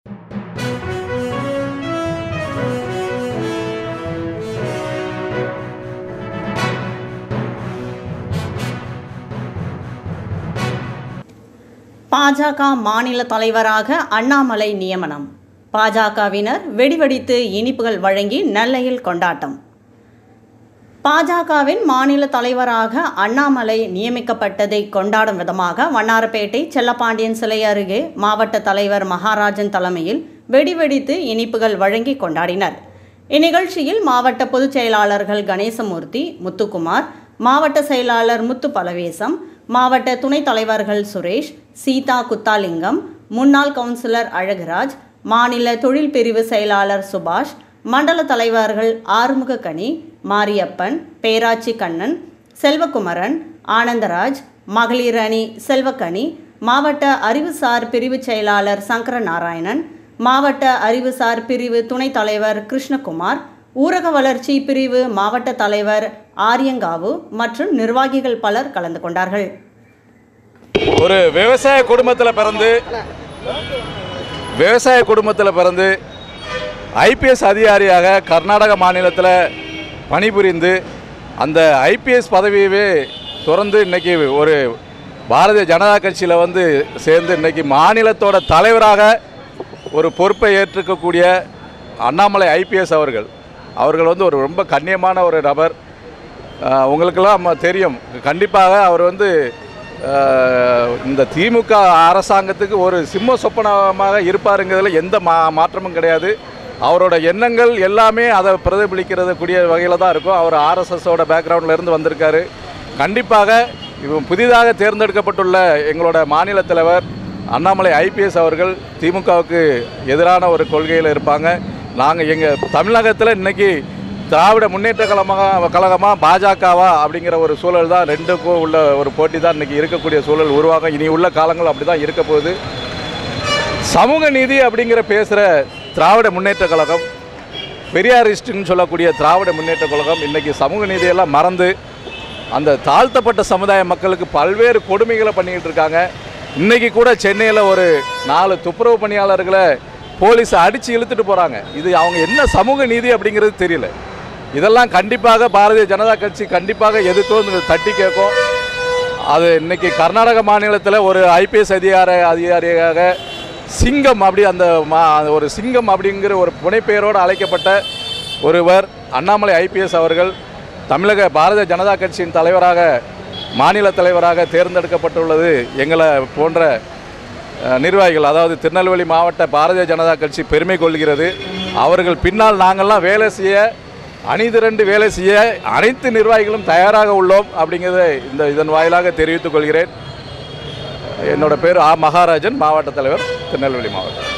பாஜக மாநில தலைவராக அண்ணாமலை நியமனம் பாஜகவினர் வெடிவெடித்து இனிப்புகள் வழங்கி நெல்லையில் கொண்டாட்டம் பாஜகவின் மாநில தலைவராக அண்ணாமலை நியமிக்கப்பட்டதை கொண்டாடும் விதமாக வண்ணாரப்பேட்டை செல்லப்பாண்டியன் சிலை அருகே மாவட்ட தலைவர் மகாராஜன் தலைமையில் வெடிவெடித்து இனிப்புகள் வழங்கி கொண்டாடினர் இந்நிகழ்ச்சியில் மாவட்ட பொதுச் செயலாளர்கள் கணேசமூர்த்தி முத்துக்குமார் மாவட்ட செயலாளர் முத்து பலவேசம் மாவட்ட துணைத் தலைவர்கள் சுரேஷ் சீதா குத்தாலிங்கம் முன்னாள் கவுன்சிலர் அழகுராஜ் மாநில தொழில் பிரிவு செயலாளர் சுபாஷ் மண்டல தலைவர்கள் ஆறுமுகக்கனி மாரியப்பன் பேராச்சி கண்ணன் செல்வகுமரன் ஆனந்தராஜ் மகளிர் அணி செல்வக்கனி மாவட்ட அறிவுசார் பிரிவு செயலாளர் சங்கர நாராயணன் மாவட்ட அறிவுசார் பிரிவு துணைத் தலைவர் கிருஷ்ணகுமார் ஊரக வளர்ச்சி பிரிவு மாவட்ட தலைவர் ஆரியங்காவு மற்றும் நிர்வாகிகள் பலர் கலந்து கொண்டார்கள் ஒரு விவசாய குடும்பத்தில் பிறந்து விவசாய குடும்பத்தில் பிறந்து ஐபிஎஸ் அதிகாரியாக கர்நாடக மாநிலத்தில் பணிபுரிந்து அந்த ஐபிஎஸ் பதவியவே தொடர்ந்து இன்னைக்கு ஒரு பாரதிய ஜனதா கட்சியில் வந்து சேர்ந்து இன்னைக்கு மாநிலத்தோட தலைவராக ஒரு பொறுப்பை ஏற்றுக்கக்கூடிய அண்ணாமலை ஐபிஎஸ் அவர்கள் அவர்கள் வந்து ஒரு ரொம்ப கண்ணியமான ஒரு நபர் ஆஹ் உங்களுக்கெல்லாம் ம- தெரியும் கண்டிப்பாக அவர் வந்து ஆஹ் இந்த திமுக அரசாங்கத்துக்கு ஒரு சிம்ம சொப்பனமாக இருப்பாருங்கிறதுல எந்த மா மாற்றமும் கிடையாது அவரோட எண்ணங்கள் எல்லாமே அதை பிரதிபலிக்கிறது கூடிய வகையில் தான் இருக்கும் அவர் ஆர்எஸ்எஸோட பேக்ரவுண்டில் இருந்து வந்திருக்காரு கண்டிப்பாக இவன் புதிதாக தேர்ந்தெடுக்கப்பட்டுள்ள எங்களோட மாநில தலைவர் அண்ணாமலை ஐபிஎஸ் அவர்கள் திமுகவுக்கு எதிரான ஒரு கொள்கையில் இருப்பாங்க நாங்கள் எங்கள் தமிழகத்தில் இன்னைக்கு திராவிட முன்னேற்ற கழகமாக கழகமாக பாஜகவா அப்படிங்கிற ஒரு சூழல் தான் ரெண்டுக்கும் உள்ள ஒரு போட்டி தான் இன்றைக்கி இருக்கக்கூடிய சூழல் உருவாகும் இனி உள்ள காலங்கள் அப்படி தான் இருக்க போகுது சமூக நீதி அப்படிங்கிற பேசுகிற திராவிட முன்னேற்ற கழகம் பெரியாரிஸ்ட்னு சொல்லக்கூடிய திராவிட முன்னேற்ற கழகம் இன்றைக்கி சமூக நீதியெல்லாம் மறந்து அந்த தாழ்த்தப்பட்ட சமுதாய மக்களுக்கு பல்வேறு கொடுமைகளை பண்ணிக்கிட்டு இருக்காங்க இன்றைக்கி கூட சென்னையில் ஒரு நாலு துப்புரவு பணியாளர்களை போலீஸ் அடித்து இழுத்துட்டு போகிறாங்க இது அவங்க என்ன சமூக நீதி அப்படிங்கிறது தெரியல இதெல்லாம் கண்டிப்பாக பாரதிய ஜனதா கட்சி கண்டிப்பாக எதிர்த்து தட்டி கேட்கும் அது இன்னைக்கு கர்நாடக மாநிலத்தில் ஒரு ஐபிஎஸ் அதிகார அதிகாரியாக சிங்கம் அப்படி அந்த மா ஒரு சிங்கம் அப்படிங்கிற ஒரு புனைப்பெயரோடு அழைக்கப்பட்ட ஒருவர் அண்ணாமலை ஐபிஎஸ் அவர்கள் தமிழக பாரதிய ஜனதா கட்சியின் தலைவராக மாநில தலைவராக தேர்ந்தெடுக்கப்பட்டுள்ளது எங்களை போன்ற அஹ், நிர்வாகிகள் அதாவது திருநெல்வேலி மாவட்ட பாரதிய ஜனதா கட்சி பெருமை கொள்கிறது அவர்கள் பின்னால் நாங்கள்லாம் வேலை செய்ய அணிதிரண்டு வேலை செய்ய அனைத்து நிர்வாகிகளும் தயாராக உள்ளோம் அப்படிங்கிறதை இந்த இதன் வாயிலாக தெரிவித்துக் கொள்கிறேன் என்னோட பேர் ஆ மகாராஜன் மாவட்ட தலைவர் திருநெல்வேலி மாவட்டம்